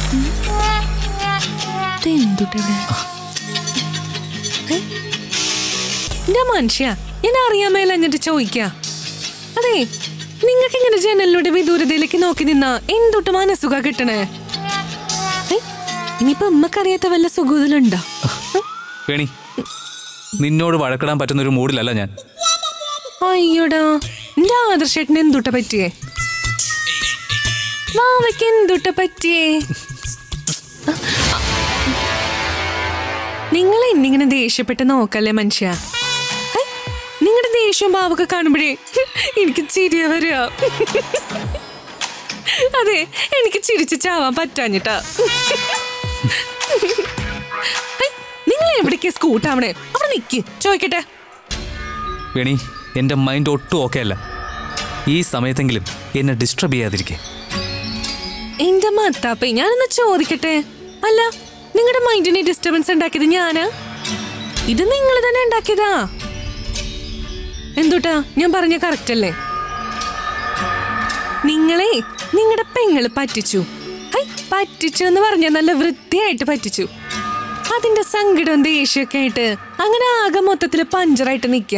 എന്തുട്ടത് എന്റെ മനുഷ്യ ഞാൻ അറിയാൻ മേല എന്നിട്ട് ചോദിക്ക അതെ നിങ്ങൾക്ക് ഇങ്ങനെ ജനലിലൂടെ വിദൂരതയിലേക്ക് നോക്കി നിന്നാ എന്തൊട്ട് മനസ്സുഖ കിട്ടണേ ഏ? ഇനിയിപ്പോ ഉമ്മക്കറിയാത്ത വല്ല സുഖത്തിലുണ്ടോ വേണി നിന്നോട് വഴക്കിടാൻ പറ്റുന്ന ഒരു മൂഡിലല്ല ഞാൻ അയ്യോടാ എന്റെ ആദർശേട്ടന് എന്തുട്ട പറ്റിയേ വാവയ്ക്ക് എന്തുട്ട പറ്റിയേ നിങ്ങൾ എന്നിങ്ങനെ ദേഷ്യപ്പെട്ട് നോക്കല്ലേ മനുഷ്യ നിങ്ങളുടെ ദേഷ്യവും ഭാവൊക്കെ കാണുമ്പോഴേ എനിക്ക് ചിരിയ വരിക അതെ എനിക്ക് ചിരിച്ച് ചാവാൻ പറ്റാഞ്ഞിട്ടാ നിങ്ങൾ എവിടേക്കാ സ്കൂട്ടാവണേ അവിടെ നിക്ക് ചോദിക്കട്ടെ വേണി എൻ്റെ മൈൻഡ് ഒട്ടും ഓക്കെ അല്ല ഈ സമയത്തെങ്കിലും എന്നെ ഡിസ്റ്റർബ് ചെയ്യാതിരിക്കെ എന്റെ മത്താപ്പേ ഞാനൊന്ന് ചോദിക്കട്ടെ അല്ല നിങ്ങളുടെ മൈൻഡിനെ ഡിസ്റ്റർബൻസ് ഉണ്ടാക്കിയത് ഞാനാ ഇത് നിങ്ങൾ തന്നെ ഉണ്ടാക്കിയതാ എന്തുട്ടാ ഞാൻ പറഞ്ഞ കറക്റ്റ് അല്ലേ നിങ്ങളെ നിങ്ങളുടെ പെങ്ങള് പറ്റിച്ചു ഹൈ പറ്റിച്ചു എന്ന് പറഞ്ഞ നല്ല വൃത്തിയായിട്ട് പറ്റിച്ചു അതിന്റെ സങ്കടം ദേഷ്യമൊക്കെ ആയിട്ട് അങ്ങനെ ആകെ മൊത്തത്തില് പഞ്ചറായിട്ട് നിക്ക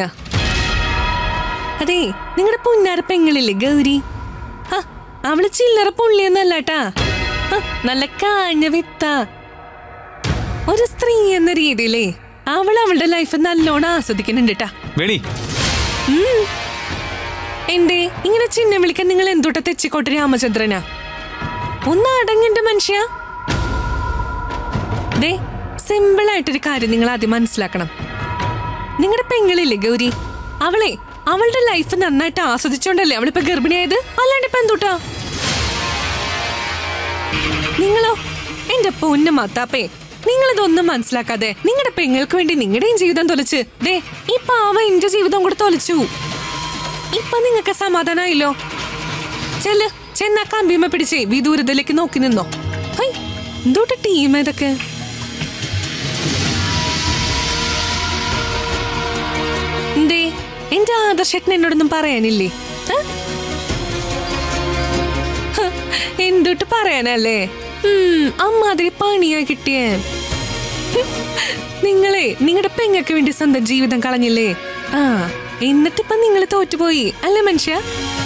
അതെ നിങ്ങളുടെ പുന്നാര പെങ്ങളില്ലേ ഗൗരി ഹ, അവള് ചില്ലറ പുള്ളിയൊന്നല്ലാട്ടാ ഹ, നല്ല കാഞ്ഞ വിത്ത ഒരു സ്ത്രീ എന്ന രീതിയിലേ അവൾ അവളുടെ ലൈഫ് നല്ലോണം ആസ്വദിക്കുന്നുണ്ട് ട്ടാ. വേണി എന്തേ ഇങ്ങനെ ചിഹ്നം വിളിക്കാൻ നിങ്ങൾ എന്തുട്ട തെച്ചിക്കോട്ട് രാമചന്ദ്രനാ ഒന്ന് അടങ്ങിന്റെ മനുഷ്യ ദേ സിമ്പിൾ ആയിട്ടൊരു കാര്യം നിങ്ങൾ ആദ്യം മനസ്സിലാക്കണം നിങ്ങളുടെ പെങ്ങളില്ലേ ഗൗരി അവളെ അവളുടെ ലൈഫ് നന്നായിട്ട് ആസ്വദിച്ചോണ്ടല്ലേ അവളിപ്പോ ഗർഭിണിയായത് അല്ലാണ്ട് ഇപ്പൊ എന്തുട്ടാ നിങ്ങളോ എന്റെ പൊന്നു മത്താപ്പേ നിങ്ങളിതൊന്നും മനസ്സിലാക്കാതെ നിങ്ങളുടെ പെങ്ങൾക്ക് വേണ്ടി നിങ്ങളുടെയും ജീവിതം തൊലച്ച് ദേ ഈ പാവ എന്റെ ജീവിതം കൂടെ തൊലച്ചു ഇപ്പൊ നിങ്ങൾക്ക് സമാധാനായില്ലോ ചെല്ല് ചെന്നാ കമ്പിയമ്മ പിടിച്ചേ വിദൂരതയിലേക്ക് നോക്കി നിന്നോ ഹൈ എന്തോട്ട് ടീം ഇതൊക്കെ എന്തേ എന്റെ ആദർശേട്ടൻ എന്നോടൊന്നും പറയാനില്ലേ ഏ? ഹ, എന്തുട്ട് പറയാനല്ലേ ഉം, അമ്മാതിരി പണിയാ കിട്ടിയേ ഹും, നിങ്ങളെ നിങ്ങളുടെ പെങ്ങക്ക് വേണ്ടി സ്വന്തം ജീവിതം കളഞ്ഞില്ലേ ആ എന്നിട്ടിപ്പൊ നിങ്ങൾ തോറ്റുപോയി അല്ലേ മനുഷ്യ